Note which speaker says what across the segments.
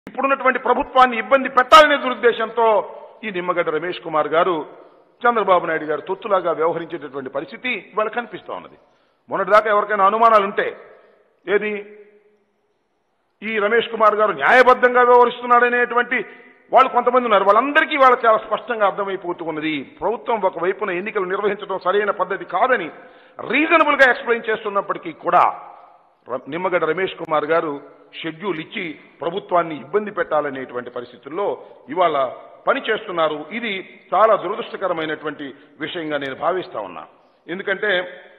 Speaker 1: ఇప్పుడున్నటువంటి ప్రభుత్వాన్ని ఇబ్బంది పెట్టాలనే దురుద్దేశంతో ఈ నిమ్మగడ్డ రమేష్ కుమార్ గారు చంద్రబాబు నాయుడు గారు తొత్తులాగా వ్యవహరించేటటువంటి పరిస్థితి ఇవాళ కనిపిస్తా ఉన్నది మొన్నటిదాకా ఎవరికైనా అనుమానాలు ఉంటే ఏది ఈ రమేష్ కుమార్ గారు న్యాయబద్ధంగా వ్యవహరిస్తున్నాడనేటువంటి వాళ్ళు కొంతమంది ఉన్నారు వాళ్ళందరికీ వాళ్ళ చాలా స్పష్టంగా అర్థమైపోతూ ఉన్నది ప్రభుత్వం ఒకవైపున ఎన్నికలు నిర్వహించడం సరైన పద్ధతి కాదని రీజనబుల్ గా ఎక్స్ప్లెయిన్ చేస్తున్నప్పటికీ కూడా ర- నిమ్మగడ్డ రమేష్ కుమార్ గారు షెడ్యూల్ ఇచ్చి ప్రభుత్వాన్ని ఇబ్బంది పెట్టాలనేటువంటి పరిస్థితుల్లో ఇవాళ పని చేస్తున్నారు ఇది చాలా దురదృష్టకరమైనటువంటి విషయంగా నేను భావిస్తా ఉన్నా ఎందుకంటే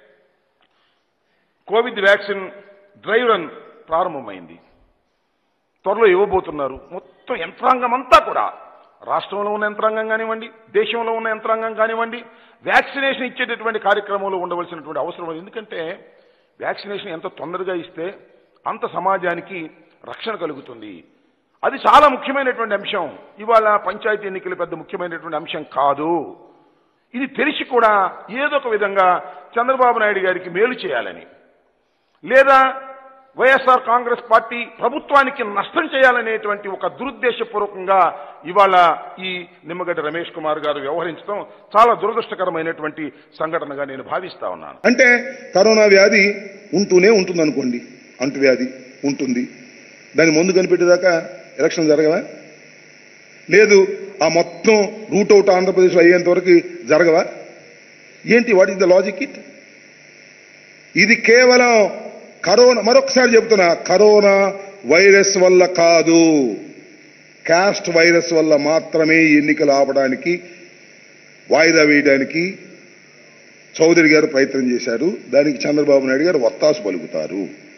Speaker 1: కోవిడ్ వ్యాక్సిన్ డ్రైవ్ రన్ ప్రారంభమైంది త్వరలో ఇవ్వబోతున్నారు మొత్తం యంత్రాంగం అంతా కూడా రాష్ట్రంలో ఉన్న యంత్రాంగం కానివ్వండి దేశంలో ఉన్న యంత్రాంగం కానివ్వండి వ్యాక్సినేషన్ ఇచ్చేటటువంటి కార్యక్రమంలో ఉండవలసినటువంటి అవసరం ఉంది ఎందుకంటే వ్యాక్సినేషన్ ఎంత తొందరగా ఇస్తే అంత సమాజానికి రక్షణ కలుగుతుంది అది చాలా ముఖ్యమైనటువంటి అంశం ఇవాళ పంచాయతీ ఎన్నికలు పెద్ద ముఖ్యమైనటువంటి అంశం కాదు ఇది తెలిసి కూడా ఏదో ఒక విధంగా చంద్రబాబు నాయుడు గారికి మేలు చేయాలని లేదా వైఎస్ఆర్ కాంగ్రెస్ పార్టీ ప్రభుత్వానికి నష్టం చేయాలనేటువంటి ఒక దురుద్దేశపూర్వకంగా ఇవాళ ఈ నిమ్మగడ్డ రమేష్ కుమార్ గారు వ్యవహరించడం చాలా దురదృష్టకరమైనటువంటి సంఘటనగా నేను భావిస్తా ఉన్నాను
Speaker 2: అంటే కరోనా వ్యాధి ఉంటూనే ఉంటుంది అనుకోండి అంటువ్యాధి ఉంటుంది దాని ముందు కనిపెట్టేదాకా ఎలక్షన్ జరగవా లేదు ఆ మొత్తం రూట్ అవుట్ ఆంధ్రప్రదేశ్లో అయ్యేంత వరకు జరగవా ఏంటి what is the logic it ఇది కేవలం కరోనా మరొకసారి చెబుతున్నా కరోనా వైరస్ వల్ల కాదు క్యాస్ట్ వైరస్ వల్ల మాత్రమే ఈ ఎన్నికలు ఆపడానికి వాయిదా వేయడానికి చౌదరి గారు ప్రయత్నం చేశారు దానికి చంద్రబాబు నాయుడు గారు వత్తాసు పలుకుతారు